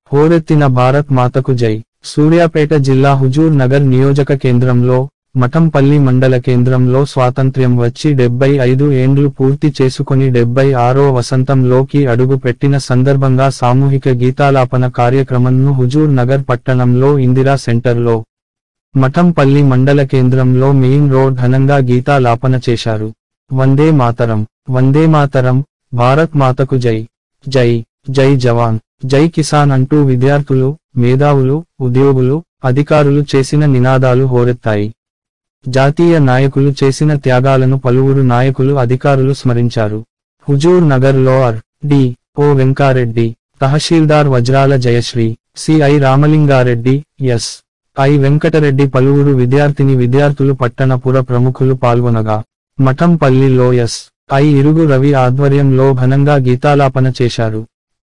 హోరెత్తిన భారత్ మాతకు జై సూర్యాపేట జిల్లా హుజూర్ నగర్ నియోజక కేంద్రంలో మఠంపల్లి మండల కేంద్రంలో స్వాతంత్ర్యం వచ్చి డెబ్బై ఐదు ఏండ్లు పూర్తి చేసుకొని డెబ్బై ఆరో వసంతంలోకి అడుగు పెట్టిన సందర్భంగా సామూహిక గీతాలాపన కార్యక్రమంను హుజూర్ నగర్ పట్టణంలో ఇందిరా సెంటర్లో మఠంపల్లి మండల కేంద్రంలో మెయిన్ రోడ్ ఘనంగా గీతాలాపన చేశారు వందే మాతరం వందే మాతరం భారత్ మాతకు జై జై జై జవాన్ జై కిసాన్ అంటూ విద్యార్థులు మేధావులు ఉద్యోగులు అధికారులు చేసిన నినాదాలు హోరెత్తాయి జాతీయ నాయకులు చేసిన త్యాగాలను పలువురు నాయకులు అధికారులు స్మరించారు హుజూర్ నగర్ లో ఆర్ డి ఓ వెంకారెడ్డి తహసీల్దార్ Vajrala Jayasri CI Ramalingareddy S I Venkatareddy పలువురు విద్యార్థిని విద్యార్థులు పట్టణపుర ప్రముఖులు పాల్గొనగా మఠంపల్లిలో ఎస్ ఐ ఇరుగు రవి ఆధ్వర్యంలో ఘనంగా గీతాలాపన చేశారు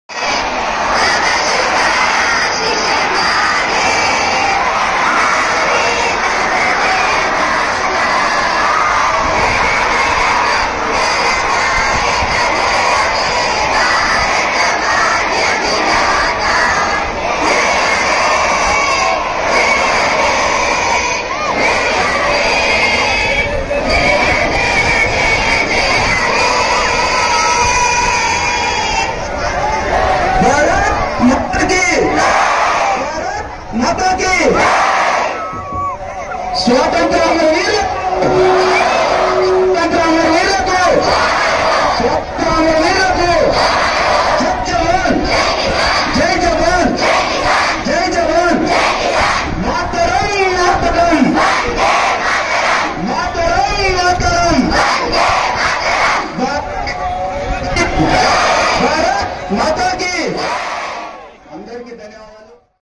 भारत माता की भारत माता की స్వాతంత్ర వీరు స్వాతంత్ర వీరులకు స్వాతంత్ర వీరులకు జై జవాన్ జై జవాన్ జై జవాన్ మాతరం మాతరం మాతరం మాతరం భారత్ మాతాకి అందరికీ ధన్యవాదాలు